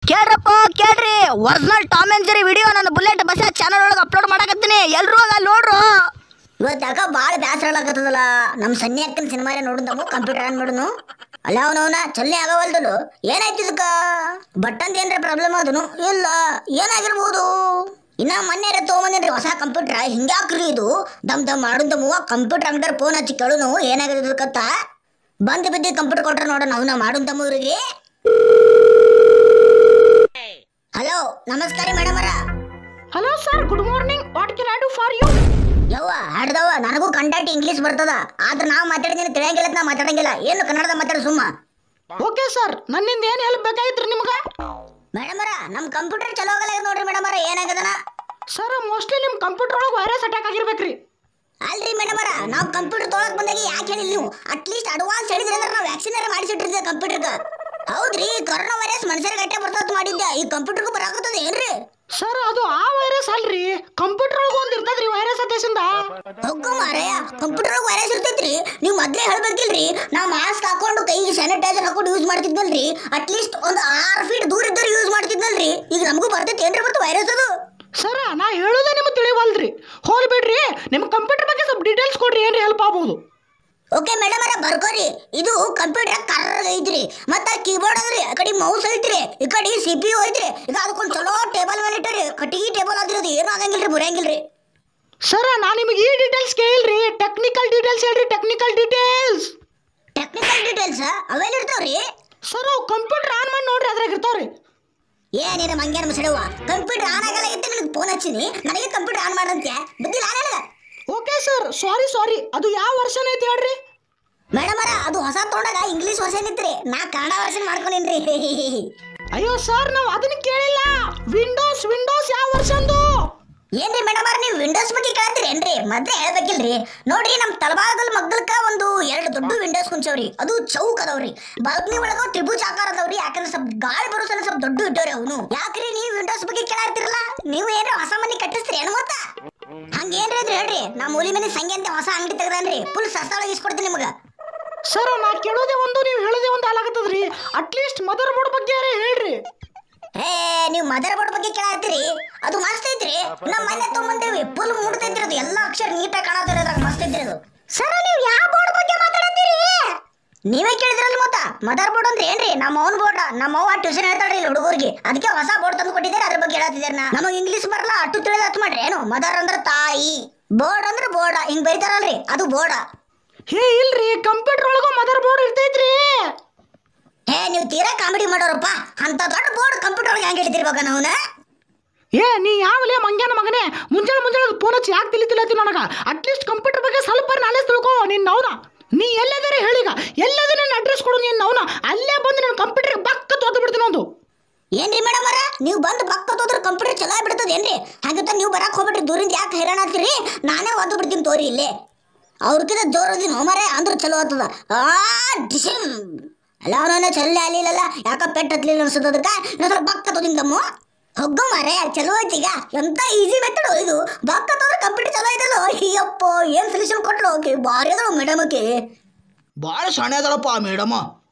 ಕೇಳ್ರಪ್ಪ ಕೇಳ್ರಿ original Tom and Jerry video ನನ್ನ bullet bus channel ಒಳಗೆ ಅಪ್ಲೋಡ್ ಮಾಡಕತ್ತೀನಿ ಎಲ್ರೂ ಅಲ್ಲಿ ನೋಡ್ರು ಇವತ್ತು ಯಾಕ ಭಾಳ ಬೇಸರ ಆಗ್ಲತ್ತದಲ್ಲ ನಮ್ಮ ಸನ್ನಿ ಅಕ್ಕನ ಸಿನಿಮಾ ನೋಡಿದವು ಕಂಪ್ಯೂಟರ್ ಆನ್ ಮಾಡುನು ಅಲ್ಲ ಅವನವನ ಚಲ್ಲೆ ಆಗವಲ್ದಲು ಏನಾಯ್ತು ಇದಕ್ಕ ಬಟ್ಟಂದ ಏನ್ರ ಪ್ರಾಬ್ಲಮ್ ಆದನು ಇಲ್ಲ ಏನಾಗಿರ್ಬೋದು ಇನ್ನ ಮೊನ್ನೆ ತೊಗೊಂಬಂದೇನ್ರಿ ಹೊಸ ಕಂಪ್ಯೂಟರ್ ಹಿಂಗ್ಯಾಕ್ರಿ ಇದು ದಮ್ ದಮ್ ಮಾಡುಂತ ಮೂವ ಕಂಪ್ಯೂಟರ್ ಅಂಗಡಿ ಫೋನ್ ಹಚ್ಚಿ ಕೇಳುನು ಏನಾಗಿದೆ ಇದಕ್ಕತ್ತ ಬಂದು ಬಿದ್ದು ಕಂಪ್ಯೂಟರ್ ಕೊಟ್ರ ನೋಡೋಣ ಅವನ ಮಾಡುಂತ ಮೂರಿಗೆ ಹಲೋ ನಮಸ್ಕಾರ ಮೇಡಮ್ ಅರ hello sir good morning what can I do for you ಯವ್ವ ಹಡ್ದವ ನನಗೂ ಕಂಡಾಟಿ ಇಂಗ್ಲೀಷ್ ಬರ್ತದ ಆದ್ರೆ ನಾವು ಮಾತಾಡಿದ್ರೆ ತಿಳಿಯಂಗಿಲ್ಲ ನಾ ಮಾತಾಡಂಗಿಲ್ಲ ಏನು ಕನ್ನಡದ ಮಾತಾಡ ಸುಮ್ಮ ಓಕೆ ಸರ್ ನನ್ನಿಂದ ಏನು ಹೆಲ್ಪ್ ಬೇಕಾಗಿತ್ರಿ ನಿಮ್ಗೆ ಮೇಡಮರ ನಮ್ಮ ಕಂಪ್ಯೂಟರ್ ಚಲೋ ಆಗಲ್ಲ ನೋಡ್ರಿ ಮೇಡಮರ ಏನಾಗದನ ಸರ್ ಮೋಸ್ಟ್ಲಿ ನಿಮ್ಮ ಕಂಪ್ಯೂಟರ್ ಒಳಗೆ ವೈರಸ್ ಅಟ್ಯಾಕ್ ಆಗಿರ್ಬೇಕ್ರಿ ಅಲ್ರಿ ಮೇಡಮರ ನಾವು ಕಂಪ್ಯೂಟರ್ ತೊಗೊಳಕ್ ಬಂದಾಗ ಯಾಕೆ ಹೇಳಿಲ್ಲ ನೀವು ಅಟ್ಲೀಸ್ಟ್ ಅಡ್ವಾನ್ಸ್ ಹೇಳಿದ್ರೆ ಅಂದ್ರೆ ನಾವು ವ್ಯಾಕ್ಸಿನ್ ಮಾಡಿಸಿಟ್ಟಿರ್ತೀವಿ ಕಂಪ್ಯೂಟರ್ಗೆ ಹೌದ್ರಿ ಕೊರೋನಾ ವೈರಸ್ ಮನುಷ್ಯರಿಗೆ ಗಟ್ಟೆ ಬರ್ತದ ಮಾಡಿದ್ದೆ ಈ ಕಂಪ್ಯೂಟರ್ಗೂ ಬರಾಕತ್ತದ ಏನ್ರಿ ಸರ್ ಅದು ಆ ವೈರಸ್ ಅಲ್ರಿ ಕಂಪ್ಯೂಟರ್ ಒಳಗೆ ಒಂದು ಇರ್ತದ್ರಿ ವೈರಸ್ ದೇಶದಿಂದ ಹೋಗು ಮಾರಾಯ ಕಂಪ್ಯೂಟರ್ ವೈರಸ್ ಇರ್ತೈತ್ರಿ ನೀವು ಮೊದ್ಲೇ ಹೇಳ್ಬೇಕಿಲ್ರಿ ನಾವು ಮಾಸ್ಕ್ ಹಾಕೊಂಡು ಕೈಗೆ ಸ್ಯಾನಿಟೈಸರ್ ಹಾಕೊಂಡು ಯೂಸ್ ಮಾಡ್ತಿದ್ವಲ್ರಿ ಅಟ್ಲೀಸ್ಟ್ ಒಂದು ಆರು ಫೀಟ್ ದೂರ ಇದ್ದರೆ ಯೂಸ್ ಮಾಡ್ತಿದ್ವಲ್ರಿ ಈಗ ನಮಗೂ ಬರ್ತೈತಿ ಏನ್ರಿ ಮತ್ತು ವೈರಸ್ ಅದು ಸರ ನಾ ಹೇಳೋದೇ ನಿಮ್ಗೆ ತಿಳಿವಲ್ರಿ ಹೋಲ್ ಬಿಡ್ರಿ ನಿಮ್ಮ ಕಂಪ್ಯೂಟರ್ ಬಗ್ಗೆ ಸ್ವಲ್ಪ ಡೀಟೇಲ್ಸ್ ಕೊಡ್ರಿ ಏನ್ರಿ ಹೆಲ್ಪ್ ಆಗ್ಬೋದು ಓಕೆ ಮೇಡಮ್ ಅರ ಬರ್ಕೋರಿ ಇದು ಕಂಪ್ಯೂಟರ್ ಕರ್ರಗ್ ಐತ್ರಿ ಮತ್ತ ಕೀಬೋರ್ಡ್ ಅದ್ರಿ ಆ ಕಡೆ ಮೌಸ್ ಐತ್ರಿ ಈ ಕಡೆ ಸಿ ಪಿ ಯು ಐತ್ರಿ ಈಗ ಅದಕ್ಕೊಂದು ಚಲೋ ಟೇಬಲ್ ಮೇಲೆ ಇಟ್ಟರಿ ಕಟ್ಟಿಗೆ ಟೇಬಲ್ ಆದ್ರಿ ಅದು ಏನು ಆಗಂಗಿಲ್ರಿ ಮುರಿಯಂಗಿಲ್ರಿ ಸರ ನಾ ನಿಮಗೆ ಈ ಡೀಟೇಲ್ಸ್ ಕೇಳಿಲ್ರಿ ಟೆಕ್ನಿಕಲ್ ಡೀಟೇಲ್ಸ್ ಹೇಳ್ರಿ ಟೆಕ್ನಿಕಲ್ ಡೀಟೇಲ್ಸ್ ಟೆಕ್ನಿಕಲ್ ಡೀಟೇಲ್ಸ್ ಅವೆಲ್ಲ ಇರ್ತಾವ್ರಿ ಸರ್ ಅವು ಕಂಪ್ಯೂಟರ್ ಆನ್ ಮಾಡಿ ನೋಡ್ರಿ ಅದ್ರಾಗ ಇರ್ತಾವ್ರಿ ಏನಿದೆ ಮಂಗ್ಯಾನ ಮಸಡವ್ವ ಕಂಪ್ಯೂಟರ್ ಆನ್ ಆಗಲ್ಲ ಇತ್ತು ನನಗೆ ಫೋನ್ ಹಚ್ಚಿನಿ ನನಗೆ ಕಂಪ್ಯೂಟರ್ ಆನ್ ಮಾಡಂತೆ ಬುದ್ಧಿಲ್ಲ ನನಗೆ ಓಕೆ ಸರ್ ಸಾರಿ ಸಾರಿ ಅದು ಯಾವ ವರ್ಷನ್ ಐತಿ ಹೇಳ್ರಿ ಮೇಡಮ್ ಅರ ಅದು ಹೊಸ ತೊಗೊಂಡಾಗ ಇಂಗ್ಲೀಷ್ ವರ್ಷನ್ ಇತ್ರಿ ನಾ ಕನ್ನಡ ವರ್ಷನ್ ಮಾಡ್ಕೊಂಡೇನ್ರಿ ಅಯ್ಯೋ ಸರ್ ನಾವು ಅದನ್ನ ಕೇಳಿಲ್ಲ ವಿಂಡೋಸ್ ವಿಂಡೋಸ್ ಯಾವ ವರ್ಷಂದು ಏನ್ರಿ ಮೇಡಮ್ ಅವ್ರ ನೀವು ವಿಂಡೋಸ್ ಬಗ್ಗೆ ಕೇಳ್ತೀರೇನ್ರಿ ಮೊದ್ಲೇ ಹೇಳ್ಬೇಕಿಲ್ರಿ ನೋಡ್ರಿ ನಮ್ಮ ತಳಭಾಗದ ಮಗ್ದಲ್ಕ ಒಂದು ಎರಡು ದೊಡ್ಡ ವಿಂಡೋಸ್ ಕುಂಚವ್ರಿ ಅದು ಚೌಕ್ ಅದಾವ್ರಿ ಬಾಲ್ಕನಿ ಒಳಗ ತ್ರಿಭುಜ ಆಕಾರ ಅದಾವ್ರಿ ಯಾಕಂದ್ರೆ ಸ್ವಲ್ಪ ಗಾಳಿ ಬರೋ ಸಲ ಸ್ವಲ್ಪ ದೊಡ್ಡ ಇಟ್ಟವ್ರಿ ಅವನು ಯಾಕ್ರಿ ನೀವು ವಿಂಡೋಸ್ ಬಗ್ಗೆ ಕೇಳಾರ್ತಿರಲ್ಲ ನೀವು ಏನ್ರಿ ಹೊಸ ಮನೆ ಕಟ್ಟಿಸ್ತೀರಿ ಏನು ಮತ್ತ ಹಂಗೇನ್ರಿ ಇದ್ರಿ ಹೇಳ್ರಿ ನಾ ಮೂಲಿ ಮನೆ ಸಂಖ್ಯೆ ಅಂತ ಹೊಸ ಅಂಗಡಿ ತೆಗ್ದಾನ್ರಿ ಫುಲ್ ಸಸ್ತ ಒಳಗೆ ಇಸ್ಕೊಡ್ತೀನಿ ನಿಮ್ಗೆ ಸರ್ ನಾ ಕೇಳೋದೇ ಒಂದು ನೀವು ಹೇಳೋದೇ ಒಂದು ಹಾಲಾಗತ್ತದ್ರಿ ಅಟ್ಲೀಸ್ಟ್ ಮದರ್ ಬೋರ್ಡ್ ಬಗ್ಗೆ ಹೇಳ್ರಿ ಏ ನೀವು ಮದರ್ ಬೋರ್ಡ್ ಬಗ್ಗೆ ಕೇಳಾತ್ತೀರಿ ಅದು ಮಸ್ತ್ ಐತ್ರಿ ನಮ್ಮ ಮನೆ ತೊಗೊಂಬಂದೇವಿ ಫುಲ್ ಮೂಡ್ತೈತ್ರಿ ಅದು ಎಲ್ಲ ಅಕ್ಷರ ನೀಟಾಗಿ ಕಾಣತ್ತೀರಿ ಅದ್ರಾಗ ಮಸ್ತ್ ಐತ್ರಿ ಅದು ಸರ್ ನೀವು ಯಾವ ಬೋರ್ಡ್ ಬಗ್ಗೆ ಮಾತಾಡತ್ತೀರಿ ನೀವೇ ಕೇಳಿದ್ರಲ್ಲ ಮತ್ತ ಮದರ್ ಬೋರ್ಡ್ ಅಂದ್ರೆ ಏನ್ರಿ ನಮ್ಮ ಅವ್ನ ಬೋರ್ಡ್ ನಮ್ಮ ಅವ್ವ ಟ್ಯೂಷನ್ ಹೇಳ್ತಾಳ್ರಿ ಇಲ್ಲಿ ಹುಡುಗರಿಗೆ ಅದಕ್ಕೆ ಹೊಸ ಬೋರ್ಡ್ ತಂದು ಕೊಟ್ಟಿದ್ದಾರೆ ಅದ್ರ ಬಗ್ಗೆ ಹೇಳತ್ತಿದ್ದಾರೆ ನಾ ನಮಗೆ ಇಂಗ್ಲೀಷ್ ಬರಲ್ಲ ಅಟ್ಟು ತಿಳಿದ ಹತ್ತು ಮಾಡ್ರಿ ಏನು ಮದರ್ ಅಂದ್ರೆ ತಾಯಿ ಬೋರ್ಡ್ ಅಂದ್ರೆ ಬೋರ್ಡ ಹಿಂಗ್ ಬೈತಾರಲ್ರಿ ಅದು ಬೋರ್ಡ ಹೇ ಇಲ್ರಿ ಕಂಪ್ಯೂಟರ್ ಒಳಗೂ ಮದರ್ ಬೋರ್ಡ್ ಇರ್ತೈತ್ರಿ ಹೇ ನೀವು ತೀರಾ ಕಾಮಿಡಿ ಮಾಡೋರಪ್ಪ ಅಂತ ದೊಡ್ಡ ಬೋರ್ಡ್ ಕಂಪ್ಯೂಟರ್ ಒಳಗೆ ಹೆಂಗೆ ಹಿಡಿದಿರ್ಬೇಕ ನಾವ್ನ ಏ ನೀ ಯಾವಲೇ ಮಂಗ್ಯಾನ ಮಗನೇ ಮುಂಜಾನೆ ಮುಂಜಾನೆ ಫೋನ್ ಹಚ್ಚಿ ಯಾಕೆ ತಿಳಿತಿಲ್ಲತ್ತಿ ನನಗ ಅಟ್ಲೀಸ್ಟ್ ಕಂಪ್ಯೂಟರ್ ಬಗ್ಗೆ ಸ್ವಲ್ಪ ನಾಲೆಜ್ ತಿಳ್ಕೊ ನಿನ್ನ ನವ್ನ ನೀ ಎಲ್ಲದರೆ ಹೇಳೀಗ ಎಲ್ಲದೇ ನನ್ನ ಅಡ್ರೆಸ್ ಕೊಡು ನೀನು ನವ್ನ ಅಲ್ಲೇ ಬಂದು ನನ್ನ ಕಂಪ್ಯೂಟರ್ ಬಕ್ಕ ತೋತು ಬಿಡ್ತೀನಿ ಒಂದು ಏನ್ರಿ ಮೇಡಮ್ ಅವರ ನೀವು ಬಂದು ಪಕ್ಕ ಹೋದ್ರ ಕಂಪ್ಯೂಟರ್ ಚಲೋ ಬಿಡ್ತದ ಏನ್ರಿ ಹಾಗಂತ ನೀವು ಬರಕ್ ಹೋಗ್ಬಿಟ್ರಿ ದೂರಿಂದ ಯಾಕೆ ಹೈರಾಣ ಆಗ್ತೀರಿ ನಾನೇ ಒದ್ದು ಬಿಡ್ತೀನಿ ತೋರಿ ಇಲ್ಲೇ ಅವ್ರಕಿಂತ ಜೋರದಿನ ಹೋಮರೆ ಅಂದ್ರೆ ಚಲೋ ಆಗ್ತದ ಆ ಡಿಸಿಮ್ ಅಲ್ಲ ಅವನ ಚಲ್ಲೆ ಅಲ್ಲಿಲ್ಲ ಯಾಕ ಪೆಟ್ ಹತ್ಲಿಲ್ಲ ಅನ್ಸದ ಅದಕ್ಕೆ ಇನ್ನೊಂದ್ ಸ್ವಲ್ಪ ಬಕ್ಕ ತೋದಿನ ತಮ್ಮ ಹೊಗ್ಗು ಮಾರೆ ಚಲೋ ಐತಿ ಈಗ ಎಂತ ಈಸಿ ಮೆಥಡ್ ಇದು ಬಕ್ಕ ತೋದ್ರ ಕಂಪ್ಯೂಟರ್ ಚಲೋ ಐತಲ್ಲ ಅಯ್ಯಪ್ಪ ಏನ್ ಸೊಲ್ಯೂಷನ್ ಕೊಟ್ಲು ಓಕೆ ಭಾರಿ ಅದ ಮೇಡಮ್ ಓಕೆ ಭಾಳ ಶಾಣೆ ಅದಳಪ್ಪ ಮೇಡಮ